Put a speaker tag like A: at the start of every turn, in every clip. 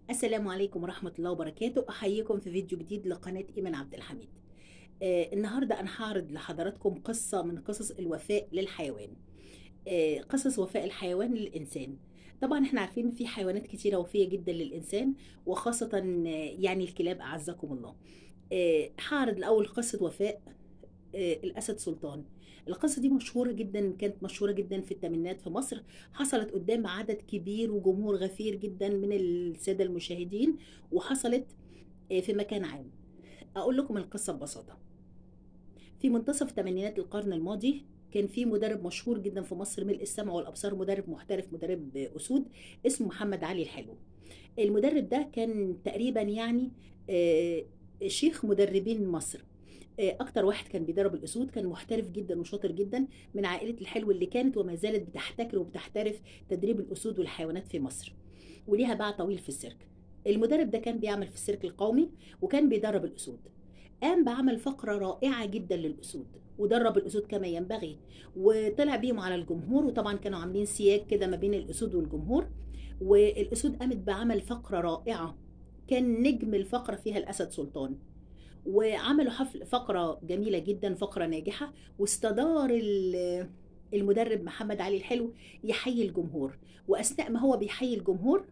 A: السلام عليكم ورحمة الله وبركاته أحييكم في فيديو جديد لقناة إيمان عبد الحميد آه النهاردة أنا هعرض لحضراتكم قصة من قصص الوفاء للحيوان آه قصص وفاء الحيوان للإنسان طبعا احنا عارفين ان في حيوانات كتيرة وفية جدا للإنسان وخاصة آه، يعني الكلاب أعزكم الله آه هعرض الأول قصة وفاء آه، الأسد سلطان القصة دي مشهورة جدا كانت مشهورة جدا في الثمانينات في مصر حصلت قدام عدد كبير وجمهور غفير جدا من السادة المشاهدين وحصلت آه، في مكان عام أقول لكم القصة ببساطة في منتصف ثمانينات القرن الماضي كان في مدرب مشهور جدا في مصر ملء السمع والابصار مدرب محترف مدرب اسود اسمه محمد علي الحلو المدرب ده كان تقريبا يعني آه، شيخ مدربين مصر آه، اكتر واحد كان بيدرب الاسود كان محترف جدا وشاطر جدا من عائله الحلو اللي كانت وما زالت بتحتكر وبتحترف تدريب الاسود والحيوانات في مصر وليها باع طويل في السيرك المدرب ده كان بيعمل في السيرك القومي وكان بيدرب الاسود قام بعمل فقرة رائعة جدا للأسود ودرب الأسود كما ينبغي وطلع بيهم على الجمهور وطبعا كانوا عاملين سياج كده ما بين الأسود والجمهور والأسود قامت بعمل فقرة رائعة كان نجم الفقرة فيها الأسد سلطان وعملوا حفل فقرة جميلة جدا فقرة ناجحة واستدار ال- المدرب محمد علي الحلو يحيي الجمهور وأثناء ما هو بيحيي الجمهور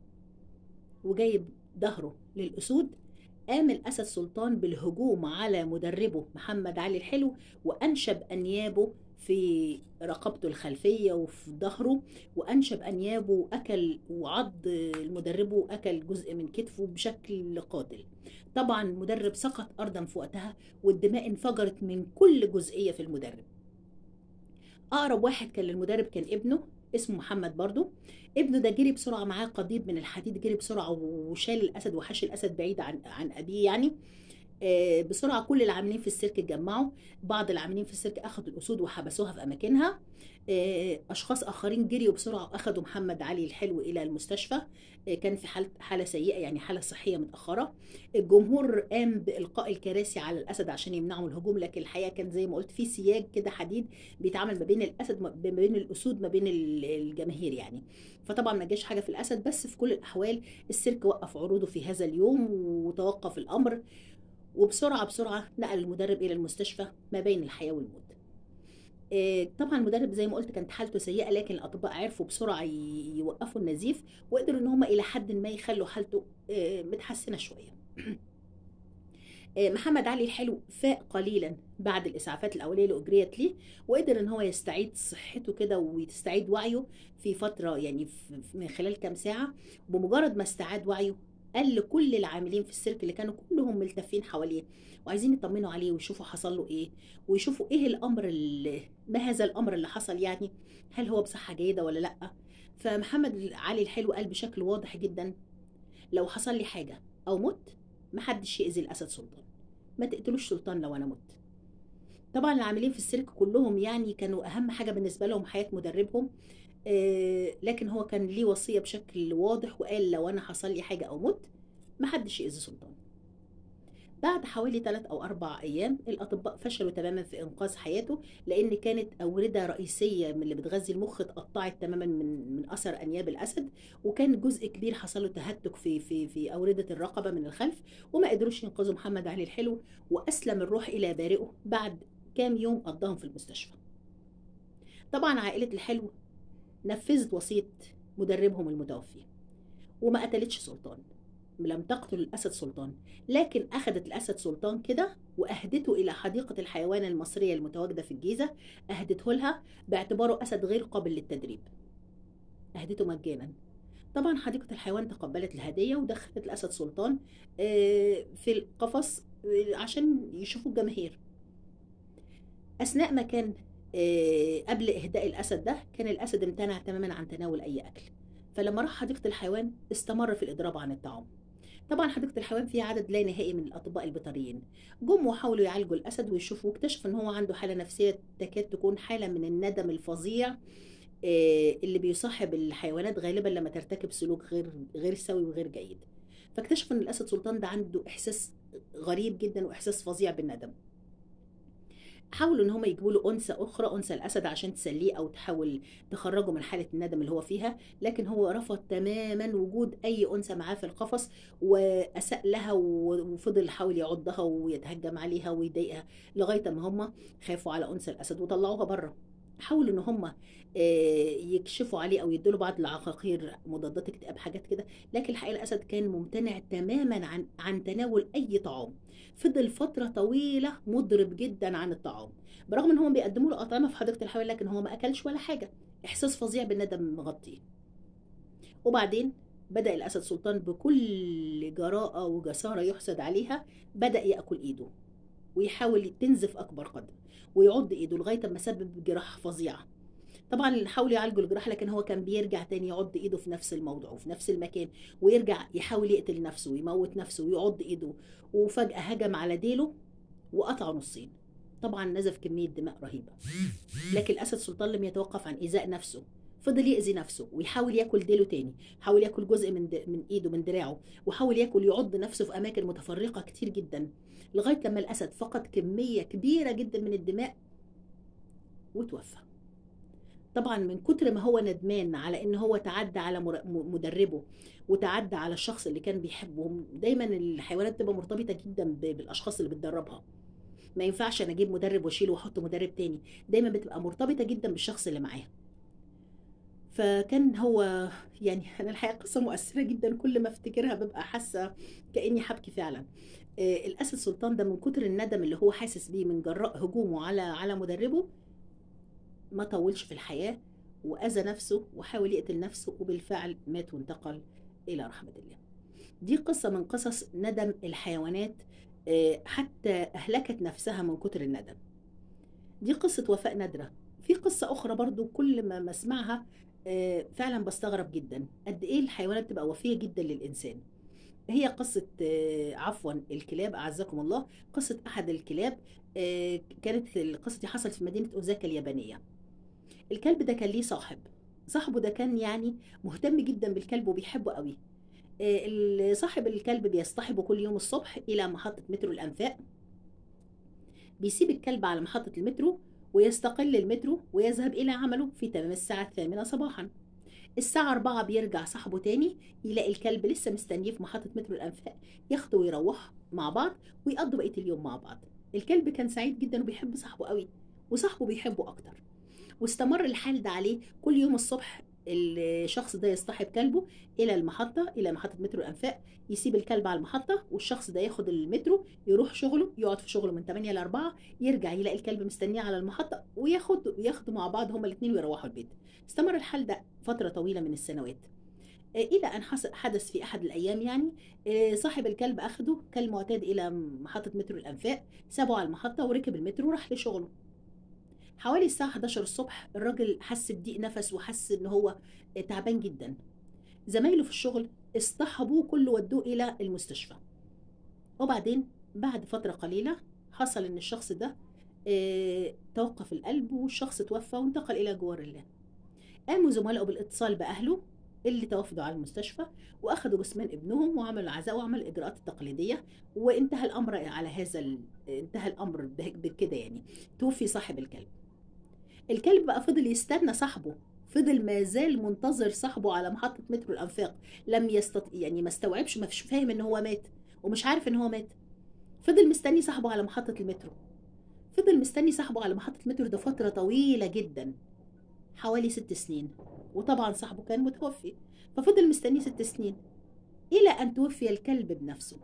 A: وجايب ظهره للأسود قام الأسد سلطان بالهجوم على مدربه محمد علي الحلو وأنشب أنيابه في رقبته الخلفية وفي ظهره وأنشب أنيابه وأكل وعض المدربه وأكل جزء من كتفه بشكل قاتل طبعا المدرب سقط أرضا في وقتها والدماء انفجرت من كل جزئية في المدرب أقرب واحد كان للمدرب كان ابنه اسمه محمد برضو ابنه ده جري بسرعة معاه قضيب من الحديد جري بسرعة وشال الأسد وحش الأسد بعيد عن عن أبيه يعني آه، بسرعة كل العاملين في السيرك اتجمعوا بعض العاملين في السيرك أخذوا الأسود وحبسوها في أماكنها آه، أشخاص آخرين جريوا بسرعة وأخذوا محمد علي الحلو إلى المستشفى آه، كان في حالة حالة سيئة يعني حالة صحية متأخرة الجمهور قام بإلقاء الكراسي على الأسد عشان يمنعوا الهجوم لكن الحقيقة كان زي ما قلت في سياج كده حديد بيتعامل ما بين الأسد ما بين الأسود ما بين ال- الجماهير يعني فطبعا ما جاش حاجة في الأسد بس في كل الأحوال السيرك وقف عروضه في هذا اليوم وتوقف الأمر وبسرعة بسرعة نقل المدرب إلى المستشفى ما بين الحياة والموت آه، طبعا المدرب زي ما قلت كانت حالته سيئة لكن الأطباء عرفوا بسرعة ي- يوقفوا النزيف وقدروا إن هم إلى حد ما يخلوا حالته آه، متحسنة شوية آه، محمد علي الحلو فاق قليلا بعد الإسعافات الأولية اللي أجريت ليه وقدر إن هو يستعيد صحته كده ويستعيد وعيه في فترة يعني في- في- من خلال كام ساعة بمجرد ما استعاد وعيه قال لكل العاملين في السيرك اللي كانوا كلهم ملتفين حواليه وعايزين يطمنوا عليه ويشوفوا حصل له ايه ويشوفوا ايه الامر اللي ما هذا الامر اللي حصل يعني هل هو بصحة جيدة ولا لا فمحمد علي الحلو قال بشكل واضح جدا لو حصل لي حاجة او مت محدش يأذي الاسد سلطان ما تقتلوش سلطان لو انا مت طبعا العاملين في السيرك كلهم يعني كانوا اهم حاجة بالنسبة لهم حياة مدربهم آه، لكن هو كان ليه وصية بشكل واضح وقال لو أنا حصل لي حاجة أو مت محدش يأذي سلطان بعد حوالي ثلاث أو أربع أيام الأطباء فشلوا تماما في إنقاذ حياته لأن كانت أوردة رئيسية من اللي بتغذي المخ اتقطعت تماما من من أثر أنياب الأسد وكان جزء كبير حصل له تهتك في في في أوردة الرقبة من الخلف وما قدروش ينقذوا محمد علي الحلو وأسلم الروح إلى بارئه بعد كام يوم قضاهم في المستشفى طبعا عائلة الحلو نفذت وصية مدربهم المتوفي وما قتلتش سلطان لم تقتل الأسد سلطان لكن أخذت الأسد سلطان كده وأهدته إلى حديقة الحيوان المصرية المتواجدة في الجيزة أهدته لها باعتباره أسد غير قابل للتدريب أهدته مجانا طبعا حديقة الحيوان تقبلت الهدية ودخلت الأسد سلطان آه، في القفص آه، عشان يشوفوا الجماهير أثناء ما كان آه، قبل إهداء الأسد ده كان الأسد امتنع تماما عن تناول أي أكل فلما راح حديقة الحيوان استمر في الإضراب عن الطعام طبعا حديقة الحيوان فيها عدد لا نهائي من الأطباء البيطريين جم وحاولوا يعالجوا الأسد ويشوفوا واكتشفوا إن هو عنده حالة نفسية تكاد تكون حالة من الندم الفظيع آه، اللي بيصاحب الحيوانات غالبا لما ترتكب سلوك غير غير سوي وغير جيد فاكتشفوا ان الاسد سلطان ده عنده احساس غريب جدا واحساس فظيع بالندم حاولوا ان هم يجيبوا له انثى اخرى انثى الاسد عشان تسليه او تحاول تخرجه من حاله الندم اللي هو فيها لكن هو رفض تماما وجود اي انثى معاه في القفص واساء لها وفضل يحاول يعضها ويتهجم عليها ويضايقها لغايه ما هم خافوا على انثى الاسد وطلعوها بره حاولوا ان هم يكشفوا عليه او يدوا بعض العقاقير مضادات اكتئاب حاجات كده لكن الحقيقه الاسد كان ممتنع تماما عن عن تناول اي طعام فضل فتره طويله مضرب جدا عن الطعام برغم ان هم بيقدموا له اطعمه في حديقه الحيوان لكن هو ما اكلش ولا حاجه احساس فظيع بالندم مغطيه وبعدين بدا الاسد سلطان بكل جراءه وجساره يحسد عليها بدا ياكل ايده ويحاول تنزف اكبر قدر ويعض ايده لغايه ما سبب جراح فظيعه طبعا حاولوا يعالجوا الجراح لكن هو كان بيرجع تاني يعض ايده في نفس الموضع وفي نفس المكان ويرجع يحاول يقتل نفسه ويموت نفسه ويعض ايده وفجاه هجم على ديله وقطعه نصين طبعا نزف كميه دماء رهيبه لكن الاسد سلطان لم يتوقف عن ايذاء نفسه فضل يأذي نفسه ويحاول ياكل ديله تاني حاول ياكل جزء من من ايده من دراعه وحاول ياكل يعض نفسه في اماكن متفرقه كتير جدا لغايه لما الاسد فقد كميه كبيره جدا من الدماء وتوفى طبعا من كتر ما هو ندمان على ان هو تعدى على مدربه وتعدى على الشخص اللي كان بيحبه دايما الحيوانات تبقى مرتبطه جدا بالاشخاص اللي بتدربها ما ينفعش انا اجيب مدرب واشيله واحط مدرب تاني دايما بتبقى مرتبطه جدا بالشخص اللي معاها فكان هو يعني انا الحقيقه قصه مؤثره جدا كل ما افتكرها ببقى حاسه كاني حبكي فعلا آه الاسد سلطان ده من كتر الندم اللي هو حاسس بيه من جراء هجومه على على مدربه ما طولش في الحياه واذى نفسه وحاول يقتل نفسه وبالفعل مات وانتقل الى رحمه الله دي قصه من قصص ندم الحيوانات آه حتى اهلكت نفسها من كتر الندم دي قصه وفاء نادره في قصة أخرى برضو كل ما اسمعها فعلا بستغرب جدا قد ايه الحيوانات تبقى وفيه جدا للانسان هي قصة عفوا الكلاب أعزكم الله قصة أحد الكلاب كانت القصة دي حصلت في مدينة أوزاكا اليابانية الكلب ده كان ليه صاحب صاحبه ده كان يعني مهتم جدا بالكلب وبيحبه قوي صاحب الكلب بيصطحبه كل يوم الصبح إلى محطة مترو الأنفاق بيسيب الكلب على محطة المترو ويستقل المترو ويذهب إلى عمله في تمام الساعة الثامنة صباحا الساعة أربعة بيرجع صاحبه تاني يلاقي الكلب لسه مستنيه في محطة مترو الأنفاق ياخده ويروح مع بعض ويقضوا بقية اليوم مع بعض الكلب كان سعيد جدا وبيحب صاحبه قوي وصاحبه بيحبه أكتر واستمر الحال ده عليه كل يوم الصبح الشخص ده يصطحب كلبه الى المحطه الى محطه مترو الانفاق يسيب الكلب على المحطه والشخص ده ياخد المترو يروح شغله يقعد في شغله من 8 ل 4 يرجع يلاقي الكلب مستنيه على المحطه وياخد ياخدوا مع بعض هما الاثنين ويروحوا البيت استمر الحال ده فتره طويله من السنوات الى ان حدث في احد الايام يعني صاحب الكلب اخده كالمعتاد الى محطه مترو الانفاق سابه على المحطه وركب المترو وراح لشغله حوالي الساعة 11 الصبح الراجل حس بضيق نفس وحس ان هو تعبان جدا زمايله في الشغل اصطحبوه كله ودوه الى المستشفى وبعدين بعد فترة قليلة حصل ان الشخص ده اه توقف القلب والشخص توفى وانتقل الى جوار الله قاموا زملائه بالاتصال باهله اللي توافدوا على المستشفى واخدوا جثمان ابنهم وعملوا العزاء وعملوا الاجراءات التقليديه وانتهى الامر على هذا ال... انتهى الامر بكده يعني توفي صاحب الكلب الكلب بقى فضل يستنى صاحبه فضل ما زال منتظر صاحبه على محطة مترو الأنفاق لم يستطيع يعني ما استوعبش ما فيش فاهم إن هو مات ومش عارف إن هو مات فضل مستني صاحبه على محطة المترو فضل مستني صاحبه على محطة المترو ده فترة طويلة جدا حوالي ست سنين وطبعا صاحبه كان متوفي ففضل مستني ست سنين إلى أن توفي الكلب بنفسه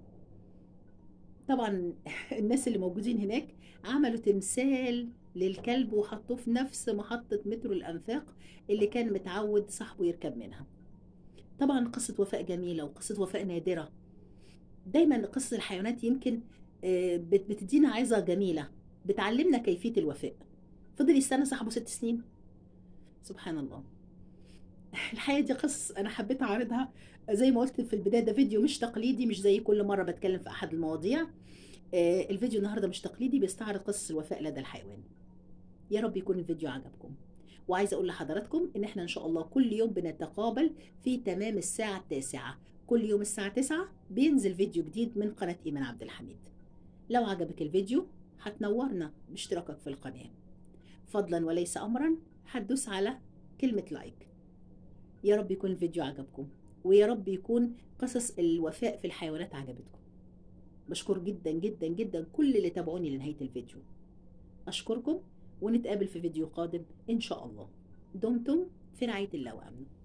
A: طبعا الناس اللي موجودين هناك عملوا تمثال للكلب وحطوه في نفس محطة مترو الأنفاق اللي كان متعود صاحبه يركب منها طبعا قصة وفاء جميلة وقصة وفاء نادرة دايما قصة الحيوانات يمكن بتدينا عظة جميلة بتعلمنا كيفية الوفاء فضل يستنى صاحبه ست سنين سبحان الله الحقيقة دي قصص أنا حبيت أعرضها زي ما قلت في البداية ده فيديو مش تقليدي مش زي كل مرة بتكلم في أحد المواضيع الفيديو النهاردة مش تقليدي بيستعرض قصص الوفاء لدى الحيوان يا رب يكون الفيديو عجبكم وعايزه اقول لحضراتكم ان احنا ان شاء الله كل يوم بنتقابل في تمام الساعه التاسعه كل يوم الساعه 9 بينزل فيديو جديد من قناه ايمان عبد الحميد لو عجبك الفيديو هتنورنا باشتراكك في القناة فضلا وليس أمرا هتدوس على كلمة لايك يا رب يكون الفيديو عجبكم ويا رب يكون قصص الوفاء في الحيوانات عجبتكم بشكر جدا جدا جدا كل اللي تابعوني لنهاية الفيديو أشكركم ونتقابل في فيديو قادم إن شاء الله دمتم في رعاية الله وأمنه